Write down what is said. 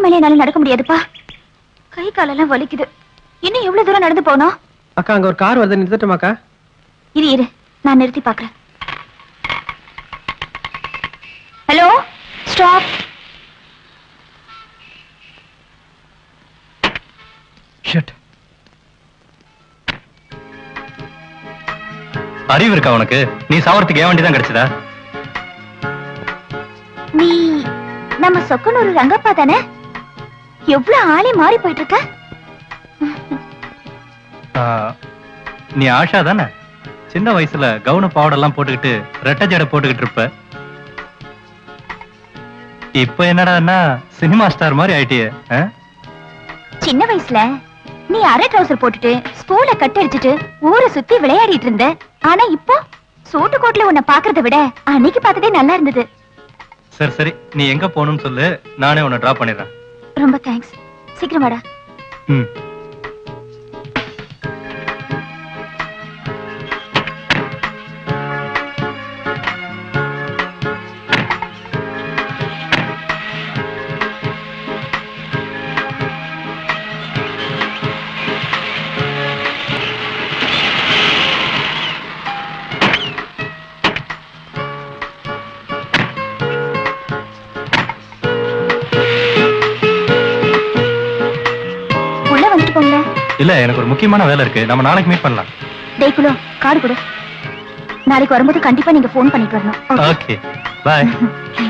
மேலே என்னால நடக்க முடியாதுப்பா கை காலெல்லாம் வலிக்குது இன்னும் எவ்வளவு தூரம் நடந்து போனோம் அக்கா அங்க ஒரு கார் வருது நிறுத்தட்டுமாக்கா இரு இரு நான் நிறுத்தி பார்க்கறேன் ஹலோ ஸ்டாப் ஷிட் அறிவு இருக்கா உனக்கு நீ சாவறதுக்கு ஏன் வண்டி தான் கிடைச்சதா நீ நம்ம சொக்கனூர் ரங்கப்பா தானே எவ்வளவு ஆளே மாறி போயிட்டு இருக்க ஆ, நீ ஆஷா தானே சின்ன வயசுல கவுன பாவடெல்லாம் போட்டுக்கிட்டு ரெட்டை ஜடை போட்டுக்கிட்டு இருப்ப இப்ப என்னடான்னா சினிமா ஸ்டார் மாதிரி ஆயிட்டியே ஆ? சின்ன வயசுல நீ அரை ட்ரவுசர் போட்டுட்டு ஸ்கூல கட் அடிச்சிட்டு ஊரை சுத்தி விளையாடிட்டு இருந்த ஆனா இப்போ சூட்டு கோட்ல உன்னை பாக்குறத விட அன்னைக்கு பார்த்ததே நல்லா இருந்தது சரி சரி நீ எங்க போகணும்னு சொல்லு நானே உன்னை டிராப் பண்ணிடுறேன் ரொம்ப தேங்க்ஸ் சீக்கிரம் வாடா ம் உள்ள வந்துட்டு போங்களேன் இல்ல எனக்கு ஒரு முக்கியமான வேலை இருக்கு நம்ம நாளைக்கு மீட் பண்ணலாம் டேய் குலோ கார்டு கொடு நாளைக்கு வரும்போது கண்டிப்பா நீங்க ஃபோன் பண்ணிட்டு வரணும் ஓகே பாய்